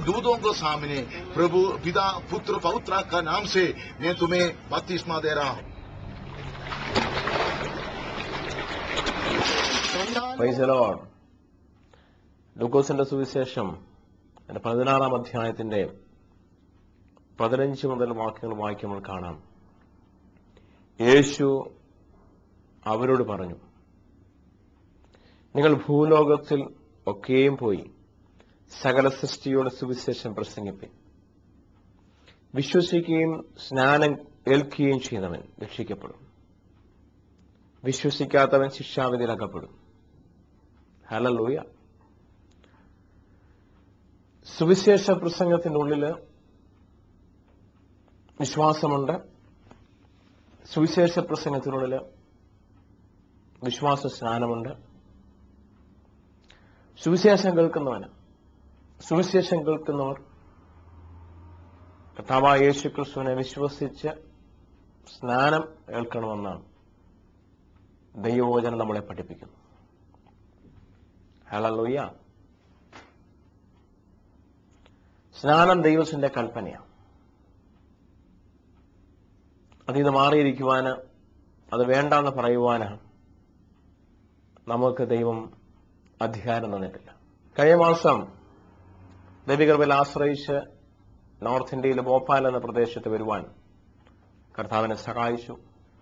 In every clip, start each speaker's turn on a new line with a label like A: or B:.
A: दूतों को सामने प्रभु पिता पुत्र पवित्र का नाम से मैं तुम्हें बपतिस्मा दे रहा हूँ
B: പൈസലോൺ ലൂക്കോസിന്റെ സുവിശേഷം അതിന്റെ പതിനാറാം അധ്യായത്തിന്റെ പതിനഞ്ച് മുതൽ വാക്യങ്ങൾ വായിക്കുമ്പോൾ കാണാം യേശു അവരോട് പറഞ്ഞു നിങ്ങൾ ഭൂലോകത്തിൽ ഒക്കെയും പോയി സകല സൃഷ്ടിയോട് സുവിശേഷം പ്രസംഗിപ്പിൻ വിശ്വസിക്കുകയും സ്നാനം ഏൽക്കുകയും ചെയ്യുന്നവൻ രക്ഷിക്കപ്പെടും വിശ്വസിക്കാത്തവൻ ശിക്ഷാവിധിയിലകപ്പെടും ഹലലൂയ സുവിശേഷ പ്രസംഗത്തിനുള്ളില് വിശ്വാസമുണ്ട് സുവിശേഷ പ്രസംഗത്തിനുള്ളില് വിശ്വാസ സ്നാനമുണ്ട് സുവിശേഷം കേൾക്കുന്നവന് സുവിശേഷം കേൾക്കുന്നവർ കർത്താവായ യേശു ക്രിസ്തുവിനെ വിശ്വസിച്ച് സ്നാനം ഏൽക്കണമെന്നാണ് ദൈവവചനം നമ്മളെ പഠിപ്പിക്കുന്നു ഹലലൂയ സ്നാനം ദൈവത്തിന്റെ കൽപ്പനയാണ് അതിൽ മാറിയിരിക്കുവാന് അത് വേണ്ടെന്ന് പറയുവാന് നമുക്ക് ദൈവം അധികാരം തന്നിട്ടില്ല കഴിഞ്ഞ മാസം ദൈവികൃപയിൽ ആശ്രയിച്ച് നോർത്ത് ഇന്ത്യയിലെ ഭോപ്പാൽ എന്ന പ്രദേശത്ത് വരുവാൻ കർത്താവിനെ സഹായിച്ചു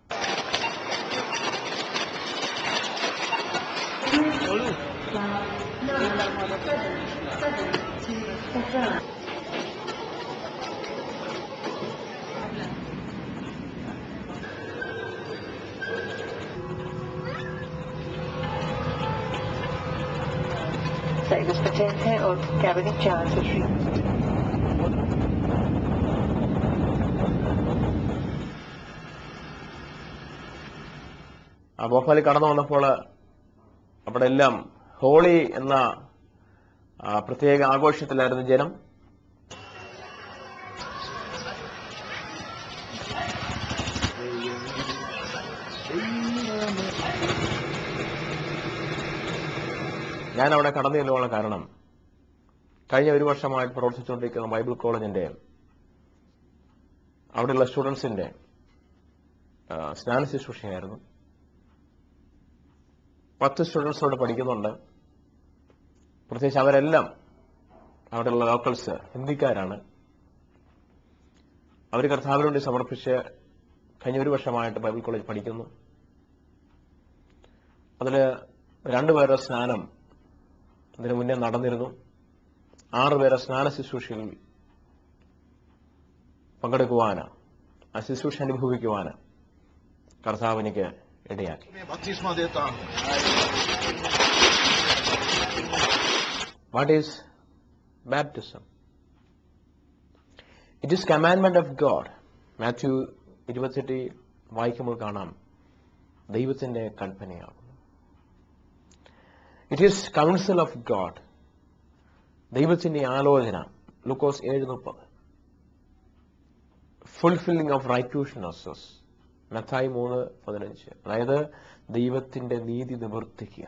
C: Sagas Patente और कैबिनेट चार सुश्री
B: ആ ഭോപ്പാലിൽ കടന്നു വന്നപ്പോൾ അവിടെ എല്ലാം ഹോളി എന്ന ആ, പ്രത്യേക ആഘോഷത്തിലായിരുന്നു ജനം ഞാൻ അവിടെ കടന്നു ചെല്ലുവാനുള്ള കാരണം കഴിഞ്ഞ ഒരു വർഷമായിട്ട് പ്രവർത്തിച്ചുകൊണ്ടിരിക്കുന്ന ബൈബിൾ കോളേജിന്റെ അവിടെയുള്ള സ്റ്റുഡൻസിന്റെ ആ, സ്നാന ശുശ്രൂഷയായിരുന്നു പത്ത് സ്റ്റുഡൻസ് അവിടെ പഠിക്കുന്നുണ്ട് പ്രത്യേകിച്ച് അവരെല്ലാം അവിടെയുള്ള ലോക്കൽസ് ഹിന്ദിക്കാരാണ് അവർ കർത്താവിന് വേണ്ടി സമർപ്പിച്ച് കഴിഞ്ഞ ഒരു വർഷമായിട്ട് ബൈബിൾ കോളേജ് പഠിക്കുന്നു അതിൽ രണ്ടുപേരുടെ സ്നാനം ഇതിനു മുന്നേ നടന്നിരുന്നു ആറുപേരെ സ്നാന ശുശ്രൂഷയിൽ പങ്കെടുക്കുവാന് ആ ശുശ്രൂഷ അനുഭവിക്കുവാന് കർത്താവ് എനിക്ക് ഇടയാക്കി
A: मैं बपतिस्मा देता हूँ
B: What is baptism? It is commandment of God. Mathew ഇരുപത്തെട്ട് വായിക്കുമ്പോൾ കാണാം ദൈവത്തിന്റെ കൽപ്പനയാണ് it is council of God ദൈവത്തിന്റെ ആലോചന ലുക്കോസ് ഏഴ് മുപ്പത് ഫുൾഫില്ലിംഗ് ഓഫ് റൈറ്റ്യൂഷനസസ് മത്തായി മൂന്ന് പതിനഞ്ച് അതായത് ദൈവത്തിന്റെ നീതി നിവർത്തിക്കുക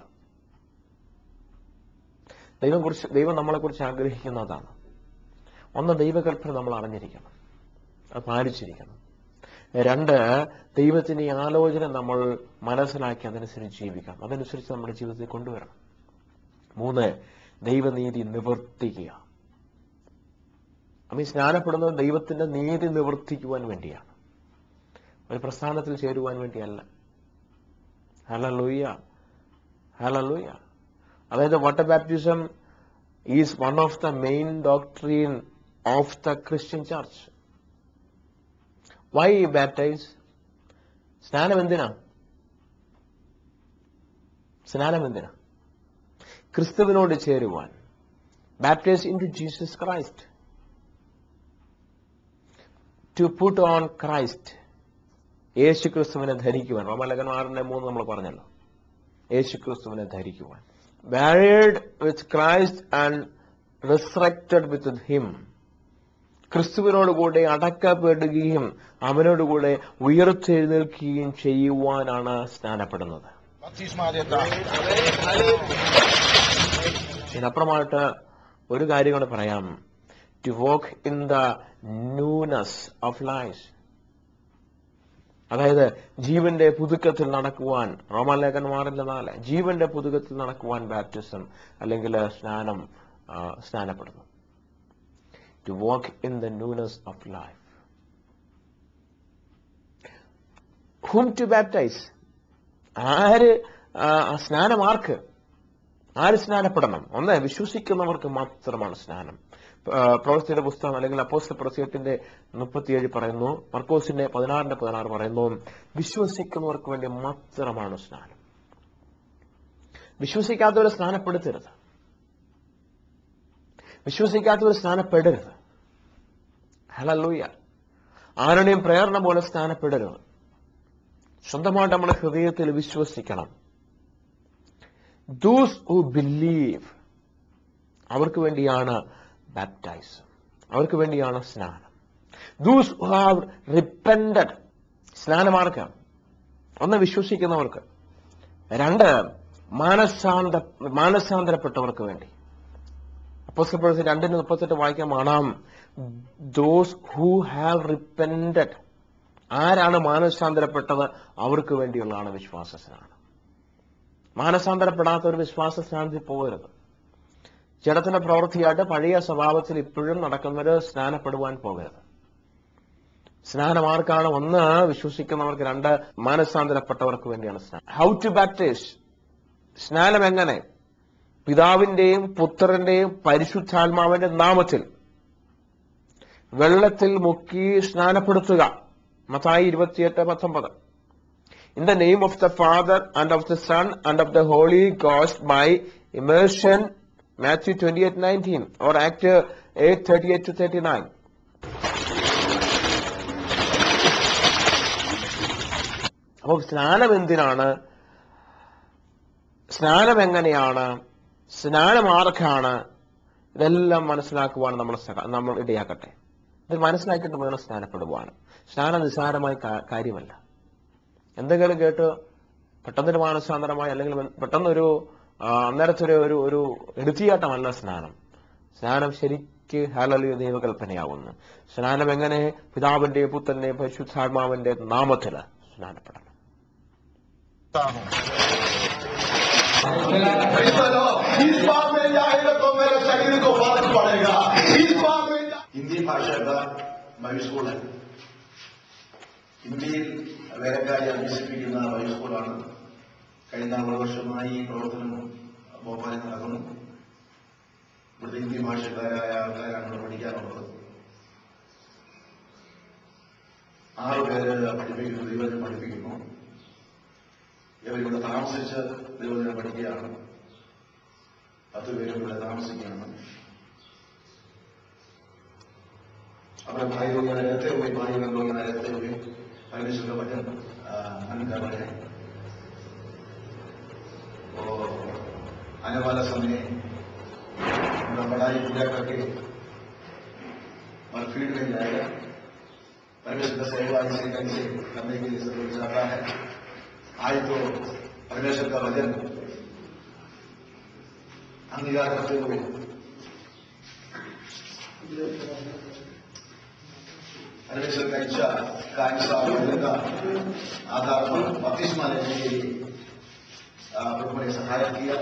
B: ദൈവം കുറിച്ച് ദൈവം നമ്മളെ കുറിച്ച് ആഗ്രഹിക്കുന്നതാണ് ഒന്ന് ദൈവകൽപ്പന നമ്മൾ അറിഞ്ഞിരിക്കണം അത് പാലിച്ചിരിക്കണം രണ്ട് ദൈവത്തിന്റെ ഈ ആലോചന നമ്മൾ മനസ്സിലാക്കി അതനുസരിച്ച് ജീവിക്കണം അതനുസരിച്ച് നമ്മുടെ ജീവിതത്തിൽ കൊണ്ടുവരണം മൂന്ന് ദൈവനീതി നിവർത്തിക്കുക അമ്മ ഈ സ്നാനപ്പെടുന്നത് ദൈവത്തിന്റെ നീതി നിവർത്തിക്കുവാൻ വേണ്ടിയാണ് ഒരു പ്രസ്ഥാനത്തിൽ ചേരുവാൻ വേണ്ടിയല്ല ഹലലൂയ ഹലലൂയ അതായത് water baptism is one of the main doctrine of the Christian church why baptize സ്നാനം എന്തിനാ സ്നാനം എന്തിനാ ക്രിസ്തുവിനോട് ചേരുവാൻ baptize into Jesus Christ to put on Christ യേശു ക്രിസ്തുവിനെ ധരിക്കുവാൻ റോമലേഖനം ആറിന്റെ മൂന്ന് നമ്മൾ പറഞ്ഞല്ലോ യേശു ക്രിസ്തുവിനെ ധരിക്കുവാൻ buried with Christ and resurrected with him ക്രിസ്തുവിനോടുകൂടെ അടക്കപ്പെടുകയും അവനോടുകൂടെ ഉയർത്തെഴുന്നേൽക്കുകയും ചെയ്യുവാനാണ് സ്നാനപ്പെടുന്നത്
A: बपतिस्मा देता हूँ
B: ഇതിനപ്പുറമായിട്ട് ഒരു കാര്യം കൂടെ പറയാം to walk in the newness of life അതായത് ജീവന്റെ പുതുക്കത്തിൽ നടക്കുവാൻ റോമാലേഖന്മാരിന്റെ നാല് ജീവന്റെ പുതുക്കത്തിൽ നടക്കുവാൻ ബാപ്റ്റിസം അല്ലെങ്കിൽ സ്നാനം ആ, സ്നാനപ്പെടുന്നു to walk in the newness of life hmm to baptize ആര് ആ, സ്നാനം ആർക്ക് ആര് സ്നാനപ്പെടണം ഒന്ന് വിശ്വസിക്കുന്നവർക്ക് മാത്രമാണ് സ്നാനം ആ, പ്രവൃത്തിയുടെ പുസ്തകം അല്ലെങ്കിൽ അപ്പോസ്റ്റൽ പ്രസിദ്ധത്തിന്റെ മുപ്പത്തിയേഴ് പറയുന്നു മർക്കോസിന്റെ പതിനാറിന്റെ പതിനാറ് പറയുന്നു വിശ്വസിക്കുന്നവർക്ക് വേണ്ടി മാത്രമാണ് സ്നാനം വിശ്വസിക്കാത്തവരെ സ്നാനപ്പെടുത്തരുത് വിശ്വസിക്കാത്തവർ സ്നാനപ്പെടരുത് ഹലല്ലൂയ ആരുടെയും പ്രേരണ പോലെ സ്നാനപ്പെടരുത് സ്വന്തമായിട്ട് നമ്മുടെ ഹൃദയത്തിൽ വിശ്വസിക്കണം ദൂസ് ഹു ബിലീവ് അവർക്ക് വേണ്ടിയാണ് ബാപ്റ്റൈസ് അവർക്ക് വേണ്ടിയാണ് സ്നാനം ദൂസ് ഹു ഹാവ് റിപ്പൻഡഡ് സ്നാനമാർക്ക് ഒന്ന് വിശ്വസിക്കുന്നവർക്ക് രണ്ട് മാനസാന്ത മാനസാന്തരപ്പെട്ടവർക്ക് വേണ്ടി അപ്പോസ്തലപ്രവൃത്തി രണ്ടിന് മുപ്പത്തെട്ട് വായിക്കാൻ കാണാം ദോസ് ഹൂ ഹാവ് റിപ്പൻഡഡ് ആരാണ് മാനസാന്തരപ്പെട്ടത് അവർക്ക് വേണ്ടിയുള്ളതാണ് വിശ്വാസ സ്നാനം മാനസാന്തരപ്പെടാത്ത ഒരു വിശ്വാസ സ്നാനത്തിൽ പോകരുത് ജഡത്തിന്റെ പ്രവൃത്തിയായിട്ട് പഴയ സ്വഭാവത്തിൽ ഇപ്പോഴും നടക്കുന്നവര് സ്നാനപ്പെടുവാൻ പോകരുത് സ്നാനം ആർക്കാണ് ഒന്ന് വിശ്വസിക്കുന്നവർക്ക് രണ്ട് മാനസാന്തരപ്പെട്ടവർക്ക് വേണ്ടിയാണ് സ്നാനം ഹൗ ടു ബാപ്റ്റൈസ് സ്നാനം എങ്ങനെ പിതാവിന്റെയും പുത്രന്റെയും പരിശുദ്ധാത്മാവിന്റെ നാമത്തിൽ വെള്ളത്തിൽ മുക്കി സ്നാനപ്പെടുത്തുക മത്തായി ഇരുപത്തിയെട്ട് പത്തൊമ്പത് in the name of the Father and of the Son and of the Holy Ghost by immersion Matthew twenty eight nineteen or Act eight thirty eight to thirty nine അപ്പോൾ സ്നാനം എന്തിനാണ് സ്നാനം എങ്ങനെയാണ് സ്നാനം ആർക്കാണ് ഇതെല്ലാം മനസ്സിലാക്കുവാൻ നമ്മൾ സഹ- നമ്മൾ ഇടയാക്കട്ടെ ഇത് മനസ്സിലാക്കിയിട്ട് വേണം സ്നാനപ്പെടുവാൻ സ്നാനം നിസ്സാരമായ കാ- കാര്യമല്ല എന്തെങ്കിലും കേട്ട് പെട്ടെന്നൊരു മാനസാന്തരമായി അല്ലെങ്കിൽ പെട്ടെന്നൊരു ആ, അന്നേരത്തെ ഒരു ഒരു ഒരു എടുത്തിയാട്ടമല്ല സ്നാനം സ്നാനം ശരിക്ക് ഹാലലിയ ദൈവകൽപ്പനയാവുന്നു സ്നാനം എങ്ങനെ പിതാവിന്റെ പുത്രന്റെ പരിശുദ്ധാത്മാവിന്റെ നാമത്തിൽ സ്നാനപ്പെടണം
A: Praise the Lord. इस बात में जाएगा तो मेरे शरीर को फर्क पड़ेगा इस बात में जा-
D: ഹിന്ദി ഭാഷയുടെ ബൈസ്കൂള് ഹിന്ദിയിൽ വേലക്കാരി അഭ്യസിപ്പിക്കുന്ന ബൈസ്കൂളാണ് കഴിഞ്ഞ അറുപത് വർഷമായി ഈ പ്രവർത്തനം ഭോപ്പാലിൽ നടക്കുന്നു ഇവിടുത്തെ ഹിന്ദി ഭാഷക്കാരായ ആൾക്കാരാണ് ഇവിടെ പഠിക്കാറുള്ളത് ആറ് പേര് പഠിപ്പിക്കുന്നു ദൈവജനം പഠിപ്പിക്കുന്നു ഇവരിവിടെ താമസിച്ച് ദൈവജനം പഠിക്കുകയാണ് പത്ത് പേരും ഇവിടെ താമസിക്കുകയാണ് अपने भाई लोग यहाँ रहते हुए भाई बहन लोग यहाँ रहते हुए परमेश्वर का वचन मन कर रहे हैं और आने वाला समय उनका पढ़ाई पूरा करके और फील्ड में जाएगा परमेश्वर का सेवा इसे कहीं से करने के लिए सब लोग चाहता है आज तो परमेश्वर का वचन अंगीकार करते हुए परमेश्वर का इच्छा का इच्छा और का आधार पर बपतिस्मा लेने के लिए आ, प्रभु ने सहायता किया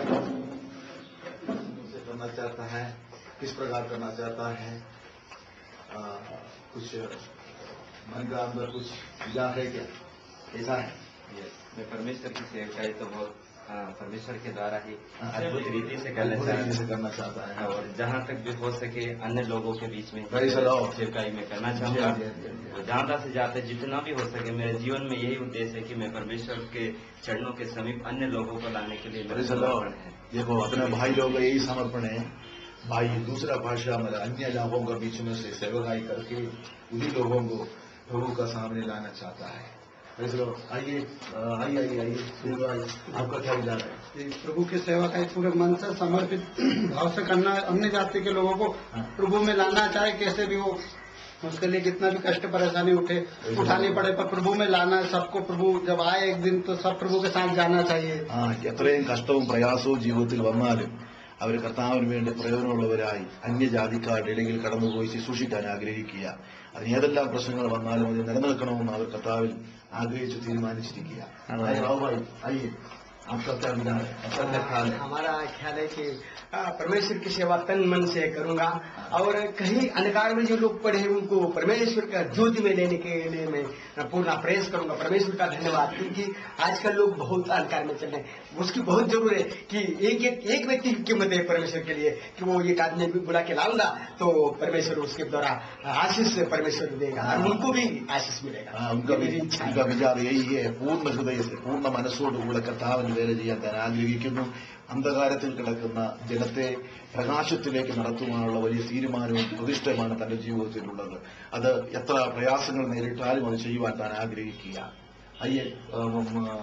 D: उसे करना चाहता है किस प्रकार करना चाहता है आ, कुछ मन का अंदर कुछ विचार है क्या ऐसा है
E: Yes, मैं परमेश्वर की सेवकाई तो बहुत आ, परमेश्वर के द्वारा ही अद्भुत रीति से करना
D: अद्भुत रीति से
E: चाहता
D: करना चाहता है
E: हूँ और जहाँ तक भी हो सके अन्य लोगों के बीच में
D: Praise the Lord.
E: सेवकाई में करना
D: जी,
E: चाहूंगा
D: जी, जी, जी।
E: और ज्यादा से ज्यादा जितना भी हो सके मेरे जीवन में यही उद्देश्य है कि मैं परमेश्वर के चरणों के समीप अन्य लोगों को लाने के लिए मेरा
D: Praise the Lord.
E: समर्पण है
D: देखो अपने भाई लोग का यही समर्पण है भाई दूसरा भाषा मतलब अन्य लोगों के बीच में से सेवकाई करके उन्हीं लोगों को प्रभु का सामने लाना चाहता है Praise the Lord. आइए अ, आइए आइए आइए देव आइए आपका क्या विचार है
F: ये प्रभु की सेवा का एक पूरे मन से समर्पित भाव से करना अन्य जाति के लोगों को प्रभु में लाना चाहे कैसे भी हो उसके लिए कितना भी कष्ट परेशानी उठे उठानी पड़े पर प्रभु में लाना है सबको प्रभु जब आए एक दिन तो सब प्रभु के साथ जाना चाहिए
D: ആ എത്രയും കഷ്ടവും പ്രയാസവും ജീവിതത്തിൽ വന്നാലും അവർ കർത്താവിന് വേണ്ടി പ്രയോജനമുള്ളവരായി അന്യജാതിക്കാരുടെ ഇടയിൽ കടന്നുപോയി ശുശ്രൂഷിക്കാൻ ആഗ്രഹിക്കുക അതിന് ഏതെല്ലാം പ്രശ്നങ്ങൾ വന്നാലും അത് നിലനിൽക്കണമെന്ന് അവർ കർത്താവിൽ ആഗ്രഹിച്ച് തീരുമാനിച്ചിരിക്കുക ആയ റാവുഭായി, ആइए, आपका क्या विचार है आपका क्या ख्याल है
G: हमारा ख्याल है कि आ, परमेश्वर की सेवा तन मन से करूंगा और कहीं अंधकार में जो लोग पड़े हैं उनको परमेश्वर का ज्योति में लेने के लिए मैं पूर्ण प्रयास करूंगा परमेश्वर का धन्यवाद क्योंकि आजकल लोग बहुत अंधकार में चल रहे हैं उसकी बहुत जरूरत है कि एक एक एक व्यक्ति की कीमत है परमेश्वर के लिए कि वो एक आदमी भी बुला के लाऊंगा तो परमेश्वर उसके द्वारा आशीष परमेश्वर देगा और उनको भी आशीष मिलेगा
D: ആ, ഉनका
G: मेरी इच्छा है
D: ഉनका വിചാർ यही है പൂർണ്ണ ഹൃദയത്തെ പൂർണ്ണ മനസ്സോടുകൂടെ കർത്താവിന് വേല ചെയ്യാൻ താൻ ആഗ്രഹിക്കുന്നു അന്ധകാരത്തിൽ കിടക്കുന്ന ജനത്തെ പ്രകാശത്തിലേക്ക് നടത്തുവാനുള്ള വലിയ തീരുമാനവും പ്രതിഷ്ഠയുമാണ് തന്റെ ജീവിതത്തിലുള്ളത് അത് എത്ര പ്രയാസങ്ങൾ നേരിട്ടാലും അത് ചെയ്യുവാൻ താൻ ആഗ്രഹിക്കുക അയ്യേ ഉം, ആ,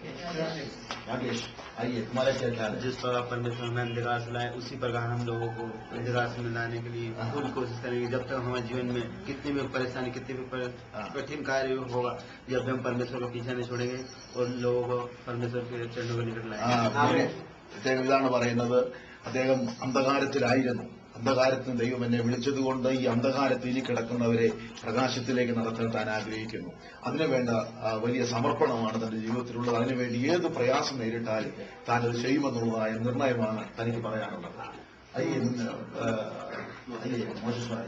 D: രാകേഷ് അയ്യേ तुम्हारा क्या ख्याल है
E: जिस प्रकार परमेश्वर हमें अंधकार से लाए उसी प्रकार हम लोगों को अंधकार से मिलाने के लिए पूरी कोशिश करेंगे जब तक हमारे जीवन में कितनी भी परेशानी कितनी भी पर-
D: हाँ।
E: कठिन कार्य होगा जब भी हम परमेश्वर को पीछे नहीं छोड़ेंगे और लोगों को परमेश्वर के चरणों में निकल
D: ആ,
E: लाएंगे
D: അദ്ദേഹം ഇതാണ് പറയുന്നത് അദ്ദേഹം അന്ധകാരത്തിലായിരുന്നു അന്ധകാരത്തിന് ദൈവം എന്നെ വിളിച്ചതുകൊണ്ട് ഈ അന്ധകാരത്തിൽ ഇനി കിടക്കുന്നവരെ പ്രകാശത്തിലേക്ക് നടത്താൻ താൻ ആഗ്രഹിക്കുന്നു അതിനുവേണ്ട ആ, വലിയ സമർപ്പണമാണ് തന്റെ ജീവിതത്തിലുള്ളത് അതിനുവേണ്ടി ഏത് പ്രയാസം നേരിട്ടാലും താൻ അത് ചെയ്യുമെന്നുള്ളതായ നിർണയമാണ് തനിക്ക് പറയാനുള്ളത് അയ്യേ, ആ, അയ്യേ, മോശം സാറേ.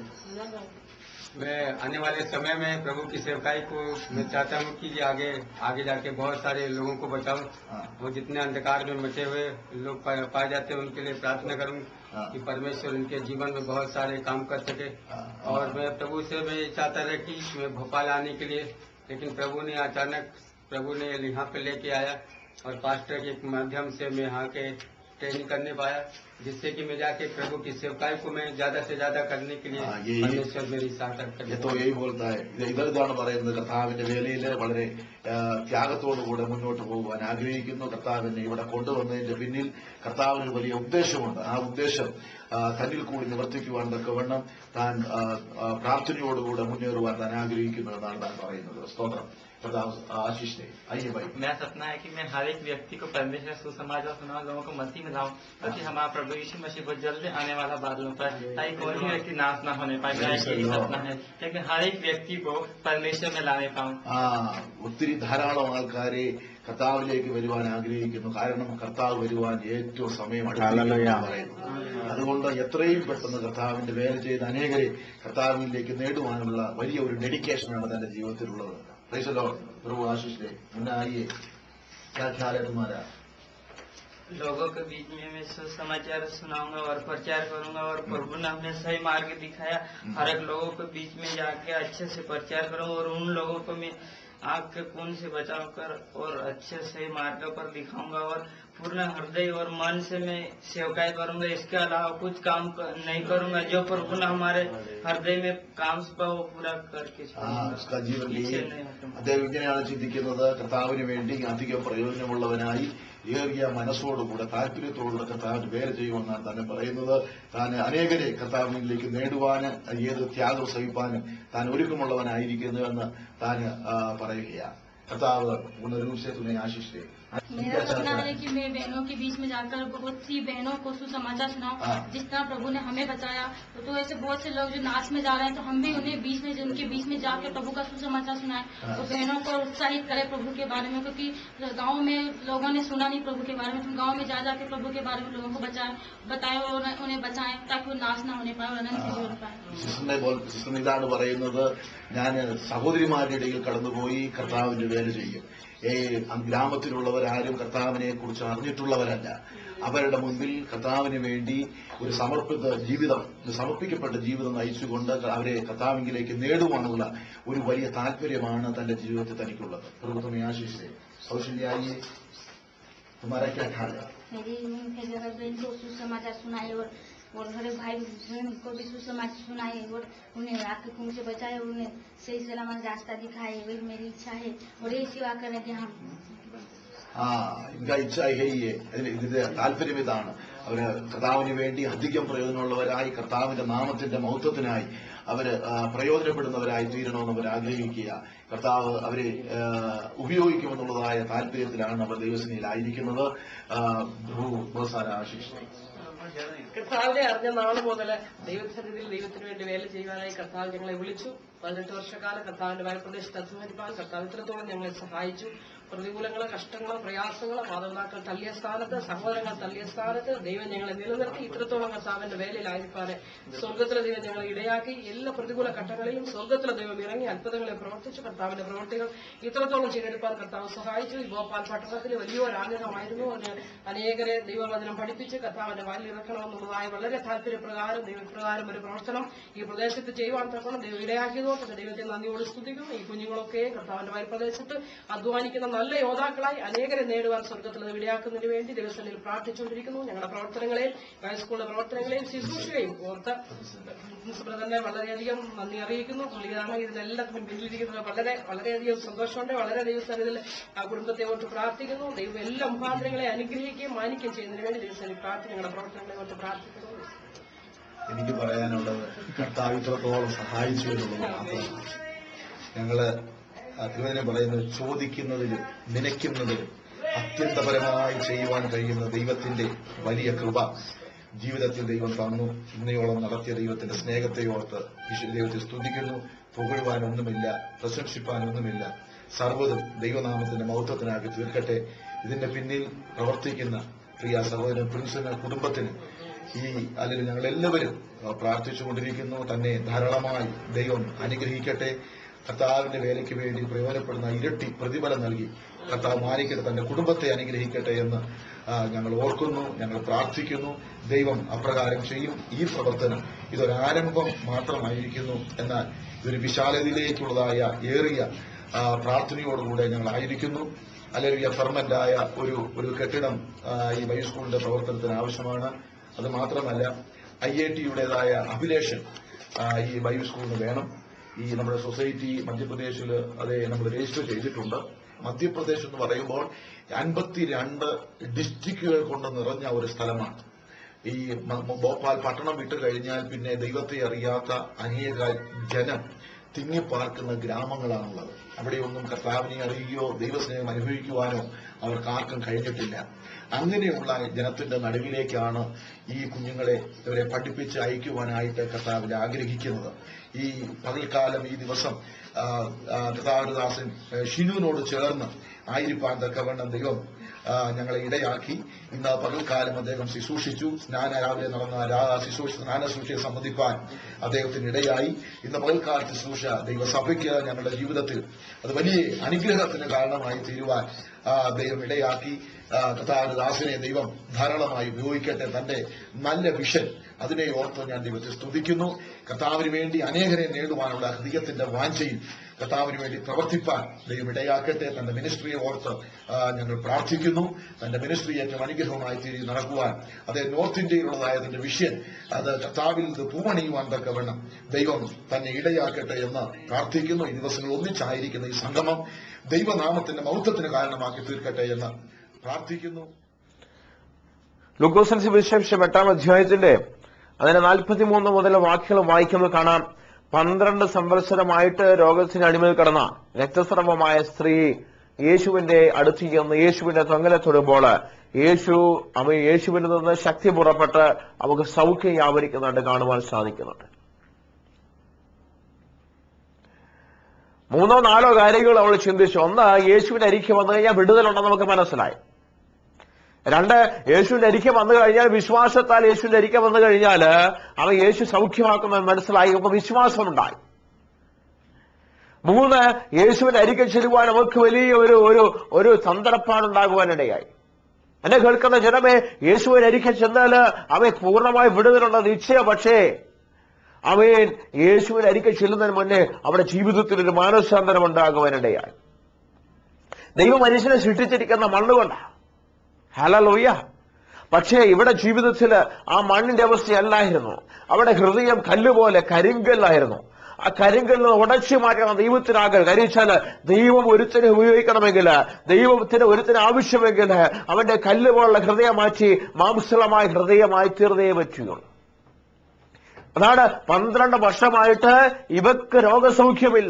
H: मैं आने वाले समय में प्रभु की सेवकाई को मैं चाहता हूँ कि आगे आगे जाके बहुत सारे लोगों को बचाऊं
D: हाँ।
H: वो जितने अंधकार में मचे हुए लोग पा- पाए जाते हैं उनके लिए प्रार्थना करूं
D: हाँ।
H: कि परमेश्वर उनके जीवन में बहुत सारे काम कर सके
D: हाँ।
H: और मैं प्रभु से मैं ये चाहता था कि मैं भोपाल आने के लिए लेकिन प्रभु ने अचानक प्रभु ने यहाँ पे लेके आया और पास्टर के माध्यम से मैं यहाँ के ट्रेनिंग करने पाया जिससे कि मैं जाके प्रभु की सेवकाई को मैं ज्यादा से ज्यादा करने के लिए
D: हाँ, यही-
H: परमेश्वर मेरी सहायता करे
D: എത്തോ ഏയ് പോലത്തെ ഇത് ഇതാണ് പറയുന്നത് കർത്താവിന്റെ വേലയിൽ വളരെ ആ, ത്യാഗത്തോടുകൂടെ മുന്നോട്ട് പോകുവാൻ ആഗ്രഹിക്കുന്നു കർത്താവിനെ ഇവിടെ കൊണ്ടുവന്നതിന്റെ പിന്നിൽ കർത്താവിന് വലിയ ഉദ്ദേശമുണ്ട് ആ ഉദ്ദേശം ആ, തന്നിൽ കൂടി നിവർത്തിക്കുവാൻ തക്കവണ്ണം താൻ ആ, ആ, പ്രാർത്ഥനയോടുകൂടെ മുന്നേറുവാൻ താൻ ആഗ്രഹിക്കുന്നു എന്നാണ് താൻ പറയുന്നത് സ്തോത്രം കർത്താവ് ആശിഷെ അയ്യ ബൈ
I: मेरा सपना है कि मैं हर एक व्यक्ति को परमेश्वर सुसमाचार सुनाऊं लोगों को मसीह में लाऊं ताकि हमारा प्रभु यीशु मसीह बहुत जल्दी आने वाला बादलों पर ताकि कोई भी व्यक्ति नाश ना होने पाए मेरा यही सपना है लेकिन हर एक व्यक्ति को परमेश्वर में लाने पाऊं
D: ആ ഒത്തിരി ധാരാളം ആൾക്കാരെ കർത്താവിലേക്ക് വരുവാൻ ആഗ്രഹിക്കുന്നു കാരണം കർത്താവ് വരുവാൻ ഏറ്റവും സമയം അടുത്തിരിക്കുന്നു പറയുന്നു അതുകൊണ്ട് എത്രയും പെട്ടെന്ന് കർത്താവിന്റെ വേല ചെയ്ത് അനേകരെ കർത്താവിലേക്ക് നേടുവാനുള്ള വലിയ ഒരു ഡെഡിക്കേഷനാണ് തന്റെ ജീവിതത്തിലുള്ളത് പ്രൈസലോ പ്രഭു ആശിഷിലെ മുന്നേ ആയിയെ क्या ख्याल है तुम्हारा
I: लोगों के बीच में मैं सुसमाचार सुनाऊंगा और प्रचार करूंगा और प्रभु ने हमें सही मार्ग दिखाया हर एक लोगों के बीच में जाके अच्छे से प्रचार करूंगा और उन लोगों को मैं आग के खून से बचाव कर और अच्छे से मार्ग पर दिखाऊंगा और पूर्ण हृदय और मन से मैं सेवकाई करूंगा इसके अलावा कुछ काम कर, नहीं करूंगा जो प्रभु ने हमारे हृदय में काम पर वो पूरा करके
D: ആ
I: छोड़ूंगा।
D: ഉസ്കാ ജീവൻ
I: पीछे नहीं हटूंगा।
D: അദ്ദേഹം ഇങ്ങനെയാണ് ചിന്തിക്കുന്നത് കർത്താവിന് വേണ്ടി അധികം പ്രയോജനമുള്ളവനായി ഏറിയ മനസ്സോടുകൂടെ താല്പര്യത്തോടുകൂടെ കർത്താവിന് വേല ചെയ്യുമെന്നാണ് തന്നെ പറയുന്നത് താൻ അനേകരെ കർത്താവിലേക്ക് നേടുവാന് ഏത് ത്യാഗം സഹിപ്പാനും താൻ ഒരുക്കമുള്ളവനായിരിക്കുന്നു എന്ന് താൻ ആ, പറയുകയാണ് കർത്താവ് പുനരൂപത്തെ തുണെ ആശിഷേ
J: मेरा सपना है कि मैं बहनों के बीच में जाकर बहुत सी बहनों को सुसमाचार सुनाऊं
D: हाँ।
J: जिस तरह प्रभु ने हमें बचाया तो, तो ऐसे बहुत से लोग जो नाच में जा रहे हैं तो हम भी उन्हें बीच में उनके बीच में जाकर प्रभु का सुसमाचार सुनाए
D: हाँ।
J: तो बहनों को उत्साहित करें प्रभु के बारे में क्योंकि गांव में लोगों ने सुना नहीं प्रभु के बारे में तुम गांव में जा जाके प्रभु के बारे में लोगों को बचाए बताए और उन्हें उन्हें बचाएं ताकि वो नाश ना होने पाए और अनंत से जीवन पाए
D: സിസ്റ്ററിനെ പോലെ സിസ്റ്റർ ഇതാണ് പറയുന്നത് ഞാൻ സഹോദരിമാരുടെ ഇടയിൽ കടന്നുപോയി കർത്താവിന്റെ വേല ചെയ്യും ഏ ഗ്രാമത്തിലുള്ളവരാരും കർത്താവിനെ കുറിച്ച് അറിഞ്ഞിട്ടുള്ളവരല്ല അവരുടെ മുൻപിൽ കർത്താവിന് വേണ്ടി ഒരു സമർപ്പിത ജീവിതം ഒരു സമർപ്പിക്കപ്പെട്ട ജീവിതം നയിച്ചുകൊണ്ട് അവരെ കർത്താവിങ്കിലേക്ക് നേടുവാനുള്ള ഒരു വലിയ താല്പര്യമാണ് തന്റെ ജീവിതത്തിൽ തനിക്കുള്ളത് പ്രഭുത്വമേ ആശിഷേ കൗശല്യായി तुम्हारा क्या ख्याल है
J: मेरी उनके जगह बहन को सुसमाचार सुनाए और और हमारे भाई बहन को भी सुसमाचार सुनाए और उन्हें आग के खून से बचाए और उन्हें सही सलामत रास्ता दिखाए वही मेरी इच्छा है और यही सेवा करेंगे हम
D: ആ ഇൻക ഇച്ഛ ഹേയെ അതിന് ഇതിന്റെ താല്പര്യം ഇതാണ് അവര് കർത്താവിന് വേണ്ടി അധികം പ്രയോജനമുള്ളവരായി കർത്താവിന്റെ നാമത്തിന്റെ മഹത്വത്തിനായി അവര് ആ, പ്രയോജനപ്പെടുന്നവരായി തീരണമെന്ന് അവർ ആഗ്രഹിക്കുക കർത്താവ് അവരെ ആ, ഉപയോഗിക്കുമെന്നുള്ളതായ താല്പര്യത്തിലാണ് അവർ ദൈവസേനയിലായിരിക്കുന്നത് ആ, ഭൂ- ബഹുസാര ആശിഷ്
K: കർത്താവിനെ അറിഞ്ഞ നാൾ മുതൽ ദൈവസന്നിധിയിൽ ദൈവത്തിന് വേണ്ടി വേല ചെയ്യുവാനായി കർത്താവ് ഞങ്ങളെ വിളിച്ചു പതിനെട്ട് വർഷക്കാലം കർത്താവിന്റെ വയൽപ്രദേശത്ത് അധ്വാനിപ്പാൻ കർത്താവ് ഇത്രത്തോളം ഞങ്ങളെ സഹായിച്ചു പ്രതികൂലങ്ങള് കഷ്ടങ്ങള് പ്രയാസങ്ങള് മാതാപിതാക്കൾ തള്ളിയ സ്ഥാനത്ത് സഹോദരങ്ങൾ തള്ളിയ സ്ഥാനത്ത് ദൈവം ഞങ്ങളെ നിലനിർത്തി ഇത്രത്തോളം കർത്താവിന്റെ വേലയിലായിരിക്കാന് സ്വർഗത്തിലെ ദൈവം ഞങ്ങളെ ഇടയാക്കി എല്ലാ പ്രതികൂല ഘട്ടങ്ങളിലും സ്വർഗത്തിലെ ദൈവം ഇറങ്ങി അത്ഭുതങ്ങളെ പ്രവർത്തിച്ചു കർത്താവിന്റെ പ്രവർത്തികൾ ഇത്രത്തോളം ചെയ്തെടുപ്പാൻ കർത്താവ് സഹായിച്ചു ഈ ഭോപ്പാൽ പട്ടണത്തിൽ വലിയൊരു ആഗ്രഹമായിരുന്നു അതിന് അനേകരെ ദൈവവചനം പഠിപ്പിച്ച് കർത്താവിന്റെ വാലിൽ ഇറക്കണമെന്നുള്ളതായ വളരെ താല്പര്യപ്രകാരം ദൈവപ്രകാരം ഒരു പ്രവർത്തനം ഈ പ്രദേശത്ത് ചെയ്യുവാൻ തക്കണം ദൈവം ഇടയാക്കിയതുകൊണ്ട് ദൈവത്തെ നന്ദിയോട് സ്തുതിക്കുന്നു ഈ കുഞ്ഞുങ്ങളൊക്കെ കർത്താവിന്റെ വയൽ പ്രദേശത്ത് അധ്വാനിക്കുന്ന നല്ല യോദ്ധാക്കളായി അനേകരെ നേടുവാൻ സ്വർഗത്തിൽ നിന്ന് ഇടയാക്കുന്നതിന് വേണ്ടി ദിവസങ്ങളിൽ പ്രാർത്ഥിച്ചുകൊണ്ടിരിക്കുന്നു ഞങ്ങളുടെ പ്രവർത്തനങ്ങളെയും ഹൈസ്കൂളിലെ പ്രവർത്തനങ്ങളെയും ശുശ്രൂഷയും ഓർത്ത് പ്രിൻസിപ്പൽ തന്നെ വളരെയധികം നന്ദി അറിയിക്കുന്നു പുള്ളിയാണ് ഇതിനെല്ലാത്തിനും പിന്നിലിരിക്കുന്നത് വളരെ വളരെയധികം സന്തോഷമുണ്ട് വളരെ ദിവസങ്ങളിൽ ആ കുടുംബത്തെ ഓർത്ത് പ്രാർത്ഥിക്കുന്നു ദൈവം എല്ലാ മുഖാന്തരങ്ങളെ അനുഗ്രഹിക്കുകയും മാനിക്കുകയും ചെയ്യുന്നതിന് വേണ്ടി ദിവസങ്ങളിൽ പ്രാർത്ഥന ഞങ്ങളുടെ പ്രവർത്തനങ്ങളെ ഓർത്ത് പ്രാർത്ഥിക്കുന്നു
D: എനിക്ക് പറയാനുള്ളത് കർത്താവ് ഇത്രത്തോളം സഹായിച്ചു എന്നുള്ളത് മാത്രമാണ് ഞങ്ങള് ആ തിരുവചനം പറയുന്നത് ചോദിക്കുന്നതിലും നനയ്ക്കുന്നതിലും അത്യന്തപരമായി ചെയ്യുവാൻ കഴിയുന്ന ദൈവത്തിന്റെ വലിയ കൃപ ജീവിതത്തിൽ ദൈവം തന്നു ഇന്നയോളം നടത്തിയ ദൈവത്തിന്റെ സ്നേഹത്തെ ഓർത്ത് ഈശ്വര ദൈവത്തെ സ്തുതിക്കുന്നു പുകഴുവാനൊന്നുമില്ല പ്രശംസിപ്പാനൊന്നുമില്ല സർവ്വതും ദൈവനാമത്തിന്റെ മഹത്വത്തിനാക്കി തീർക്കട്ടെ ഇതിന്റെ പിന്നിൽ പ്രവർത്തിക്കുന്ന പ്രിയ സഹോദരൻ പ്രിൻസിന് കുടുംബത്തിന് ഈ അല്ലെങ്കിൽ ഞങ്ങൾ എല്ലാവരും പ്രാർത്ഥിച്ചുകൊണ്ടിരിക്കുന്നു തന്നെ ധാരാളമായി ദൈവം അനുഗ്രഹിക്കട്ടെ കർത്താവിന്റെ വേലയ്ക്ക് വേണ്ടി പ്രയോജനപ്പെടുന്ന ഇരട്ടി പ്രതിഫലം നൽകി കർത്താവ് മാനിക്കട്ടെ തന്റെ കുടുംബത്തെ അനുഗ്രഹിക്കട്ടെ എന്ന് ആ, ഞങ്ങൾ ഓർക്കുന്നു ഞങ്ങൾ പ്രാർത്ഥിക്കുന്നു ദൈവം അപ്രകാരം ചെയ്യും ഈ പ്രവർത്തനം ഇതൊരാരംഭം മാത്രമായിരിക്കുന്നു എന്നാൽ ഇതൊരു വിശാലതയിലേക്കുള്ളതായ ഏറിയ ആ, പ്രാർത്ഥനയോടുകൂടെ ഞങ്ങൾ ആയിരിക്കുന്നു അല്ലെങ്കിൽ പെർമനന്റായ ഒരു ഒരു കെട്ടിടം ആ, ഈ ബൈ സ്കൂളിന്റെ പ്രവർത്തനത്തിന് ആവശ്യമാണ് അത് മാത്രമല്ല ഐ ഐ ടിയുടേതായ അഭിലേഷൻ ഈ ബൈ സ്കൂളിന് വേണം ഈ നമ്മുടെ സൊസൈറ്റി മധ്യപ്രദേശിൽ അതെ നമ്മൾ രജിസ്റ്റർ ചെയ്തിട്ടുണ്ട് മധ്യപ്രദേശ് എന്ന് പറയുമ്പോൾ അൻപത്തിരണ്ട് ഡിസ്ട്രിക്റ്റുകൾ കൊണ്ട് നിറഞ്ഞ ഒരു സ്ഥലമാണ് ഈ മ- മ- ഭോപ്പാൽ പട്ടണം വിട്ടു കഴിഞ്ഞാൽ പിന്നെ ദൈവത്തെ അറിയാത്ത അനേക ജനം തിങ്ങിപ്പാർക്കുന്ന ഗ്രാമങ്ങളാണുള്ളത് അവിടെയൊന്നും കർത്താവിനെ അറിയുകയോ ദൈവസ്നേഹം അനുഭവിക്കുവാനോ അവർക്ക് ആർക്കും കഴിഞ്ഞിട്ടില്ല അങ്ങനെയുള്ള ജനത്തിന്റെ നടുവിലേക്കാണ് ഈ കുഞ്ഞുങ്ങളെ ഇവരെ പഠിപ്പിച്ച് അയക്കുവാനായിട്ട് കർത്താവിൽ ആഗ്രഹിക്കുന്നത് ഈ പകൽക്കാലം ഈ ദിവസം ആ, ആ, കർത്താവരദാസൻ ആ, ഷിനുവിനോട് ചേർന്ന് ആയിരിക്കാൻ തക്കവണ്ണം ദൈവം ആ, ഞങ്ങളെ ഇടയാക്കി ഇന്ന് പകൽക്കാലം അദ്ദേഹം ശുശ്രൂഷിച്ചു സ്നാന രാവിലെ നടന്ന രാ- ശുശ്രൂഷ സ്നാന ശുശ്രൂഷയെ സംബന്ധിപ്പാൻ അദ്ദേഹത്തിന് ഇടയായി ഇന്ന് പകൽക്കാല ശുശ്രൂഷ ദൈവസഭയ്ക്ക് ഞങ്ങളുടെ ജീവിതത്തിൽ അത് വലിയ അനുഗ്രഹത്തിന് കാരണമായി തീരുവാൻ ആ, ദൈവം ഇടയാക്കി ആ, കർത്താവരദാസനെ ദൈവം ധാരാളമായി ഉപയോഗിക്കട്ടെ തന്റെ നല്ല വിഷൻ അതിനെ ഓർത്ത് ഞാൻ ദൈവത്തെ സ്തുതിക്കുന്നു കർത്താവിന് വേണ്ടി അനേകരെ നേടുവാനുള്ള ഹൃദയത്തിന്റെ വാഞ്ചയിൽ കർത്താവിന് വേണ്ടി പ്രവർത്തിപ്പാൻ ദൈവം ഇടയാക്കട്ടെ തന്റെ മിനിസ്ട്രിയെ ഓർത്ത് ആ, ഞങ്ങൾ പ്രാർത്ഥിക്കുന്നു തന്റെ മിനിസ്ട്രി ഏറ്റവും അനുഗ്രഹമായി തീരി നടക്കുവാൻ അത് നോർത്ത് ഇന്ത്യയിലുള്ളതായ തന്റെ വിഷയം അത് കർത്താവിൽ ഇത് പൂവണിയുവാൻ തക്കവണ്ണം ദൈവം തന്നെ ഇടയാക്കട്ടെ എന്ന് പ്രാർത്ഥിക്കുന്നു ഈ ദിവസങ്ങൾ ഒന്നിച്ചായിരിക്കുന്ന ഈ സംഗമം ദൈവനാമത്തിന്റെ മൗത്വത്തിന് കാരണമാക്കി തീർക്കട്ടെ എന്ന് പ്രാർത്ഥിക്കുന്നു
B: ലുക്കോസൻസ് വിശേഷം എട്ടാം അധ്യായത്തിന്റെ അതിന്റെ നാൽപ്പത്തിമൂന്ന് മുതൽ വാക്യങ്ങൾ വായിക്കുമ്പോൾ കാണാം പന്ത്രണ്ട് സംവത്സരമായിട്ട് രോഗത്തിന് അടിമയിൽ കിടന്ന രക്തസ്രവമായ സ്ത്രീ യേശുവിന്റെ അടുത്ത് ചെന്ന് യേശുവിന്റെ തൊങ്ങലെ തൊടുമ്പോൾ യേശു അവ യേശുവിൽ നിന്ന് ശക്തി പുറപ്പെട്ട് അവർക്ക് സൗഖ്യം വ്യാപരിക്കുന്നുണ്ട് കാണുവാൻ സാധിക്കുന്നുണ്ട് മൂന്നോ നാലോ കാര്യങ്ങൾ അവൾ ചിന്തിച്ചു ഒന്ന് യേശുവിന്റെ അരിക്ക് വന്നു കഴിഞ്ഞാൽ വിടുതലുണ്ടെന്ന് നമുക്ക് മനസ്സിലായി രണ്ട് യേശുവിന്റെ അരിക്ക വന്നു കഴിഞ്ഞാൽ വിശ്വാസത്താൽ യേശുവിന്റെ അരിക്ക വന്നു കഴിഞ്ഞാൽ അവൻ യേശു സൗഖ്യമാക്കുമെന്ന് മനസ്സിലായി അപ്പൊ വിശ്വാസമുണ്ടായി മൂന്ന് യേശുവിന്റെ അരിക്ക ചെല്ലുവാൻ നമുക്ക് വലിയ ഒരു ഒരു ഒരു തന്ത്രപ്പാടുണ്ടാകുവാനിടയായി എന്നെ കേൾക്കുന്ന ജനമേ യേശുവിന്റെ അരിക്ക ചെന്നാൽ അവൻ പൂർണ്ണമായി വിടുതലുള്ള നിശ്ചയ പക്ഷേ അവൻ യേശുവിന്റെ അരിക്ക ചെല്ലുന്നതിന് മുന്നേ അവിടെ ജീവിതത്തിൽ ഒരു മാനസാന്തരം ഉണ്ടാകുവാനിടയായി ദൈവം മനുഷ്യനെ സൃഷ്ടിച്ചിരിക്കുന്ന മണ്ണുകൊണ്ടാണ് ഹലലോയ്യ പക്ഷേ ഇവിടെ ജീവിതത്തിൽ ആ മണ്ണിന്റെ അവസ്ഥയല്ലായിരുന്നു അവിടെ ഹൃദയം കല്ലുപോലെ കരിങ്കല്ലായിരുന്നു ആ കരിങ്കല്ല് ഉടച്ചു മാറ്റണം ദൈവത്തിനാകൽ കരിച്ചാൽ ദൈവം ഒരുത്തിനെ ഉപയോഗിക്കണമെങ്കിൽ ദൈവത്തിന് ഒരുത്തിന് ആവശ്യമെങ്കിൽ അവന്റെ കല്ല് പോലുള്ള ഹൃദയം മാറ്റി മാംസളമായ ഹൃദയമായി തീർന്നേ പറ്റുകയുള്ളൂ അതാണ് പന്ത്രണ്ട് വർഷമായിട്ട് ഇവക്ക് രോഗസൗഖ്യമില്ല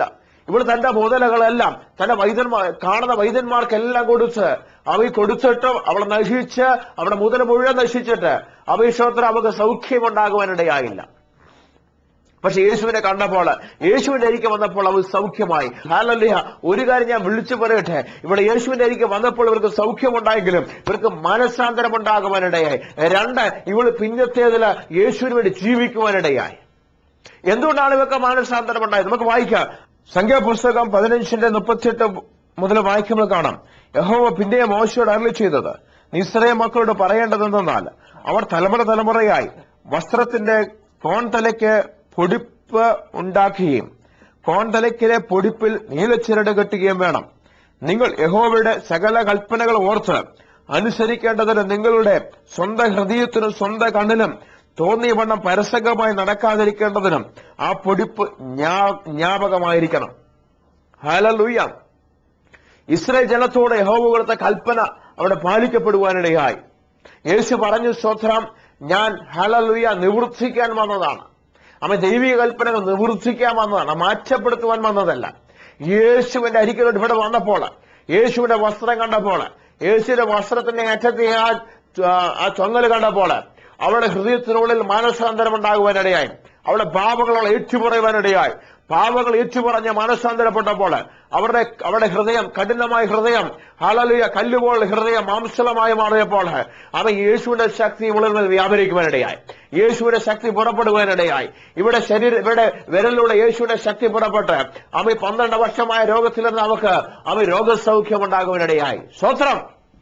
B: ഇവൾ തന്റെ മുതലകളെല്ലാം തന്റെ വൈദ്യന്മാർ കാണുന്ന വൈദ്യന്മാർക്കെല്ലാം കൊടുത്ത് അവ കൊടുത്തിട്ട് അവളെ നശിച്ച് അവിടെ മുതൽ മുഴുവൻ നശിച്ചിട്ട് അഭിഷോത്രം അവൾക്ക് സൗഖ്യമുണ്ടാകുവാനിടയായില്ല പക്ഷെ യേശുവിനെ കണ്ടപ്പോൾ യേശുവിന്റെ അരികെ വന്നപ്പോൾ അവൾ സൗഖ്യമായി ഹാലല്ലിയ ഒരു കാര്യം ഞാൻ വിളിച്ചു പറയട്ടെ ഇവിടെ യേശുവിന്റെ അരികെ വന്നപ്പോൾ ഇവർക്ക് സൗഖ്യമുണ്ടായെങ്കിലും ഇവർക്ക് മനസ്സാന്തരം ഉണ്ടാകുവാനിടയായി രണ്ട് ഇവൾ പിന്നത്തേതില് യേശുവിന് വേണ്ടി ജീവിക്കുവാനിടയായി എന്തുകൊണ്ടാണ് ഇവർക്ക് മാനസാന്തരം ഉണ്ടായത് നമുക്ക് വായിക്കാം സംഖ്യാപുസ്തകം പതിനഞ്ചിന്റെ മുപ്പത്തിയെട്ട് മുതൽ വായിക്കുമ്പോൾ കാണാം യഹോവ പിന്നെ മോശയോട് അരളി ചെയ്തത് നിസ്രയ മക്കളോട് പറയേണ്ടതെന്നാൽ അവർ തലമുറ തലമുറയായി വസ്ത്രത്തിന്റെ കോൺതലയ്ക്ക് പൊടിപ്പ് ഉണ്ടാക്കുകയും കോൺതലയ്ക്കിലെ പൊടിപ്പിൽ നീലച്ചിരട് കെട്ടുകയും വേണം നിങ്ങൾ യഹോവയുടെ സകല കൽപ്പനകൾ ഓർത്ത് അനുസരിക്കേണ്ടതിന് നിങ്ങളുടെ സ്വന്തം ഹൃദയത്തിനും സ്വന്തം കണ്ണിനും തോന്നിയ വണ്ണം പരസംഗമായി നടക്കാതിരിക്കേണ്ടതിനും ആ പൊടിപ്പ് ജ്ഞാ- ജ്ഞാപകമായിരിക്കണം ഹാലലൂയ ഇസ്രായേൽ ജനത്തോട് യഹോവ കൊടുത്ത കൽപ്പന അവിടെ പാലിക്കപ്പെടുവാനിടയായി യേശു പറഞ്ഞു സ്വത്രം ഞാൻ ഹലലുയ നിവൃത്തിക്കാൻ വന്നതാണ് അവൻ ദൈവിക കൽപ്പനകൾ നിവൃത്തിക്കാൻ വന്നതാണ് മാറ്റപ്പെടുത്തുവാൻ വന്നതല്ല യേശുവിന്റെ അരിക്കലോട്ട് ഇവിടെ വന്നപ്പോൾ യേശുവിന്റെ വസ്ത്രം കണ്ടപ്പോൾ യേശുവിന്റെ വസ്ത്രത്തിന്റെ അറ്റത്തെ ആ ആ ചൊങ്ങൽ കണ്ടപ്പോൾ അവളുടെ ഹൃദയത്തിനുള്ളിൽ മാനസാന്തരം ഉണ്ടാകുവാനിടയായി അവളുടെ പാപങ്ങൾ ഏറ്റുപറയുവാനിടയായി പാപങ്ങൾ ഏറ്റുപറഞ്ഞ് മാനസാന്തരപ്പെട്ടപ്പോൾ അവരുടെ അവരുടെ ഹൃദയം കഠിനമായ ഹൃദയം ഹാലലുയ കല്ലുപോലുള്ള ഹൃദയം മാംസളമായി മാറിയപ്പോൾ അവൻ യേശുവിന്റെ ശക്തി ഉള്ളിൽ നിന്ന് വ്യാപരിക്കുവാനിടയായി യേശുവിന്റെ ശക്തി പുറപ്പെടുവാനിടയായി ഇവിടെ ശരീര ഇവിടെ വിരലിലൂടെ യേശുവിന്റെ ശക്തി പുറപ്പെട്ട് അവൻ പന്ത്രണ്ട് വർഷമായ രോഗത്തിൽ നിന്ന് അവക്ക് അവൻ രോഗസൗഖ്യം ഉണ്ടാകുവാനിടയായി സ്വത്രം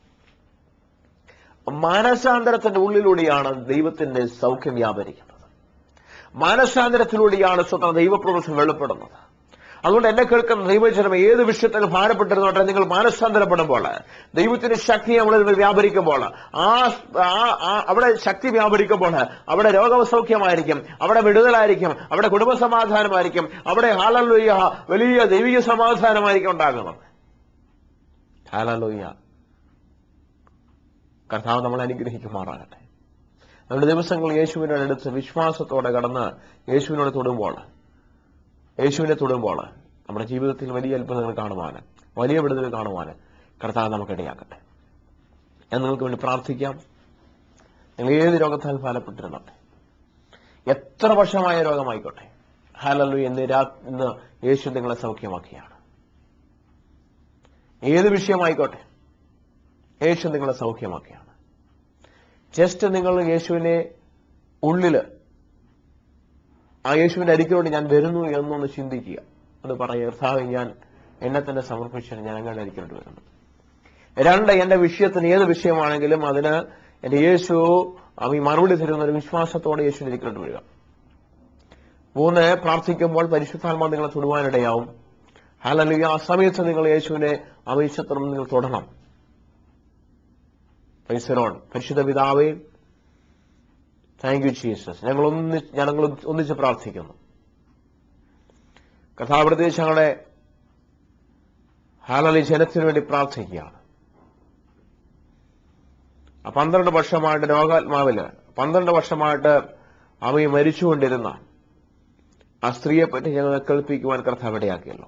B: മാനസാന്തരത്തിന്റെ ഉള്ളിലൂടെയാണ് ദൈവത്തിന്റെ സൗഖ്യം വ്യാപരിക്കുന്നത് മാനസാന്തരത്തിലൂടെയാണ് സ്വന്തം ദൈവപ്രവൃത്തി വെളിപ്പെടുന്നത് അതുകൊണ്ട് എന്നെ കേൾക്കുന്ന ദൈവജനം ഏത് വിഷയത്തിൽ ഭാരപ്പെട്ടിരുന്നോട്ടെ നിങ്ങൾ മാനസാന്തരപ്പെടുമ്പോൾ ദൈവത്തിന്റെ ശക്തി നമ്മളിൽ വ്യാപരിക്കുമ്പോൾ ആ ആ- ആ- അവിടെ ശക്തി വ്യാപരിക്കുമ്പോൾ അവിടെ രോഗസൗഖ്യമായിരിക്കും അവിടെ വിടുതലായിരിക്കും അവിടെ കുടുംബസമാധാനമായിരിക്കും അവിടെ ഹാലലോയ്യ വലിയ ദൈവിക സമാധാനമായിരിക്കും ഉണ്ടാകുന്നത് ഹാലലോയ്യ കർത്താവ് നമ്മളെ അനുഗ്രഹിക്കുമാറാകട്ടെ നമ്മുടെ ദിവസങ്ങൾ യേശുവിനോട് അടുത്ത് വിശ്വാസത്തോടെ കടന്ന് യേശുവിനോട് തൊടുമ്പോൾ യേശുവിനെ തൊടുമ്പോൾ നമ്മുടെ ജീവിതത്തിൽ വലിയ അത്ഭുതങ്ങൾ കാണുവാൻ വലിയ വിടുതൽ കാണുവാൻ കർത്താവ് നമുക്കിടയാക്കട്ടെ ഞാൻ നിങ്ങൾക്ക് വേണ്ടി പ്രാർത്ഥിക്കാം നിങ്ങൾ ഏത് രോഗത്താൽ ഫലപ്പെട്ടിരുന്നോട്ടെ എത്ര വർഷമായ രോഗമായിക്കോട്ടെ ഹാലല്ലു എന്ന് രാ ഇന്ന് യേശു നിങ്ങളെ സൗഖ്യമാക്കിയാണ് ഏത് വിഷയമായിക്കോട്ടെ യേശു നിങ്ങളെ സൗഖ്യമാക്കിയാണ് ജസ്റ്റ് നിങ്ങൾ യേശുവിനെ ഉള്ളില് ആ യേശുവിന്റെ അരിക്കലോട് ഞാൻ വരുന്നു എന്നൊന്ന് ചിന്തിക്കുക അത് പറയുക കർത്താവ് ഞാൻ എന്നെ തന്നെ സമർപ്പിച്ചാണ് ഞാൻ അങ്ങനെ അരിക്കലോട്ട് വരുന്നു രണ്ട് എന്റെ വിഷയത്തിന് ഏത് വിഷയമാണെങ്കിലും അതിന് എന്റെ യേശു അവ മറുപടി തരുന്ന ഒരു വിശ്വാസത്തോടെ യേശുവിന്റെ അരിക്കലോട്ട് വരിക മൂന്ന് പ്രാർത്ഥിക്കുമ്പോൾ പരിശുദ്ധാത്മാ നിങ്ങളെ തൊടുവാനിടയാവും അല്ലെങ്കിൽ ആ സമയത്ത് നിങ്ങൾ യേശുവിനെ അവിശ്വത്രം നിങ്ങൾ തൊടണം പൈസറോൺ പരിശുദ്ധ പിതാവേ താങ്ക് യു ജീസസ് ഞങ്ങൾ ഒന്നി ഞങ്ങൾ ഒന്നിച്ച് പ്രാർത്ഥിക്കുന്നു കർത്താവ് പ്രത്യേകിച്ച് ഞങ്ങളുടെ ഹാലലി ജനത്തിനു വേണ്ടി പ്രാർത്ഥിക്കുകയാണ് ആ പന്ത്രണ്ട് വർഷമായിട്ട് രോഗാത്മാവില് പന്ത്രണ്ട് വർഷമായിട്ട് അവയെ മരിച്ചുകൊണ്ടിരുന്ന ആ സ്ത്രീയെ പറ്റി ഞങ്ങൾ കേൾപ്പിക്കുവാൻ കർത്താവ് ഇടയാക്കിയല്ലോ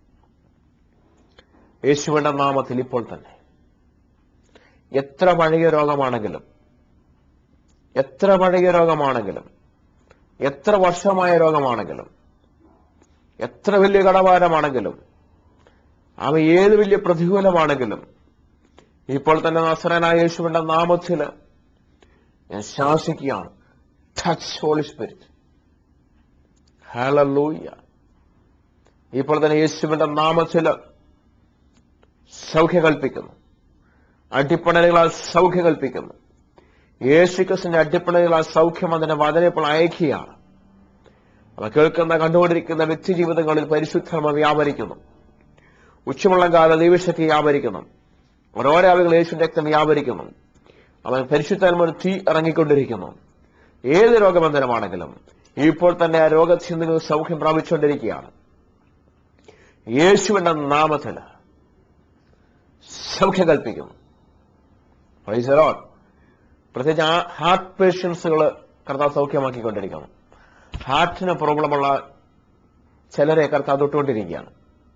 B: യേശുവിന്റെ നാമത്തിൽ ഇപ്പോൾ തന്നെ എത്ര പഴകിയ രോഗമാണെങ്കിലും എത്ര പഴകിയ രോഗമാണെങ്കിലും എത്ര വർഷമായ രോഗമാണെങ്കിലും എത്ര വലിയ കടഭാരമാണെങ്കിലും അവ ഏത് വലിയ പ്രതികൂലമാണെങ്കിലും ഇപ്പോൾ തന്നെ നസറനായ യേശുവിന്റെ നാമത്തിൽ ഞാൻ ശാസിക്കുകയാണ് ടച്ച് ഹോളി സ്പിരിറ്റ് ഹലൂയ ഇപ്പോൾ തന്നെ യേശുവിന്റെ നാമത്തിൽ സൗഖ്യ കൽപ്പിക്കുന്നു അടിപ്പണലുകളാൽ സൗഖ്യം കൽപ്പിക്കുന്നു യേശുക്രിസ്തുവിന്റെ അടിപ്പണലുകളാൽ സൗഖ്യം അതിന്റെ വചന ഇപ്പോൾ അയക്കുകയാണ് അവ കേൾക്കുന്ന കണ്ടുകൊണ്ടിരിക്കുന്ന വ്യക്തി ജീവിതങ്ങളിൽ പരിശുദ്ധമ വ്യാപരിക്കുന്നു ഉച്ചമുള്ള കാല ദൈവശക്തി വ്യാപരിക്കുന്നു ഓരോ ആളുകൾ യേശുവിന്റെ രക്തം വ്യാപരിക്കുന്നു അവൻ പരിശുദ്ധാത്മ തീ ഇറങ്ങിക്കൊണ്ടിരിക്കുന്നു ഏത് രോഗബന്ധനമാണെങ്കിലും ഇപ്പോൾ തന്നെ ആ രോഗത്തിൽ നിങ്ങൾ സൗഖ്യം പ്രാപിച്ചുകൊണ്ടിരിക്കുകയാണ് യേശുവിന്റെ നാമത്തിൽ സൗഖ്യം കൽപ്പിക്കുന്നു പ്രൈസറോൺ പ്രത്യേകിച്ച് ആ ഹാർട്ട് പേഷ്യൻസുകൾ കർത്താവ് സൗഖ്യമാക്കിക്കൊണ്ടിരിക്കുന്നു ഹാർട്ടിന് പ്രോബ്ലമുള്ള ചിലരെ കർത്താവ് തൊട്ടുകൊണ്ടിരിക്കുകയാണ്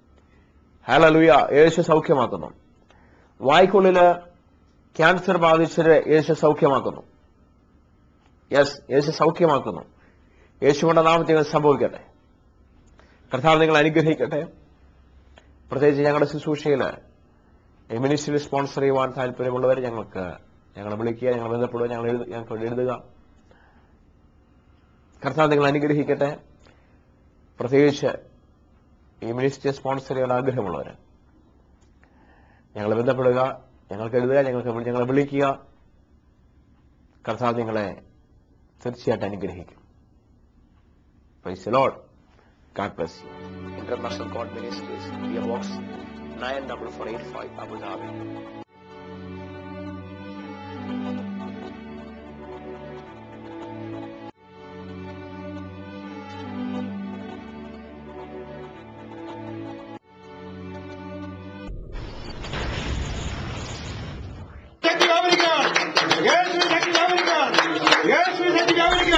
B: ഹലലുയ യേശു സൗഖ്യമാക്കുന്നു വായ്ക്കുള്ളില് ക്യാൻസർ ബാധിച്ചവരെ യേശു സൗഖ്യമാക്കുന്നു യെസ് യേശു സൗഖ്യമാക്കുന്നു യേശുവിന്റെ നാമത്തിൽ ഇത് സംഭവിക്കട്ടെ കർത്താവ് നിങ്ങൾ അനുഗ്രഹിക്കട്ടെ പ്രത്യേകിച്ച് ഞങ്ങളുടെ ശുശ്രൂഷയില് ഈ മിനിസ്ട്രി സ്പോൺസർ ചെയ്യുവാൻ താല്പര്യമുള്ളവർ ഞങ്ങൾക്ക് ഞങ്ങളെ വിളിക്കുക ഞങ്ങൾ ബന്ധപ്പെടുക ഞങ്ങൾ എഴുത- ഞങ്ങൾക്ക് എഴുതുക കർത്താവ് നിങ്ങൾ അനുഗ്രഹിക്കട്ടെ പ്രത്യേകിച്ച് ഈ മിനിസ്ട്രി സ്പോൺസർ ചെയ്യാൻ ആഗ്രഹമുള്ളവർ ഞങ്ങളെ ബന്ധപ്പെടുക ഞങ്ങൾക്ക് എഴുതുക ഞങ്ങൾക്ക് വി- ഞങ്ങളെ വിളിക്കുക കർത്താവ് നിങ്ങളെ തീർച്ചയായിട്ടും അനുഗ്രഹിക്കും praise Lord God bless you. International God Ministries, India Box 94485 Abu Dhabi.
L: ശക്തി വ്യാപരിക്കാൻ യേശുവിൻ ശക്തി വ്യാപരിക്കാൻ യേശുവിൻ ശക്തി വ്യാപരിക്കാൻ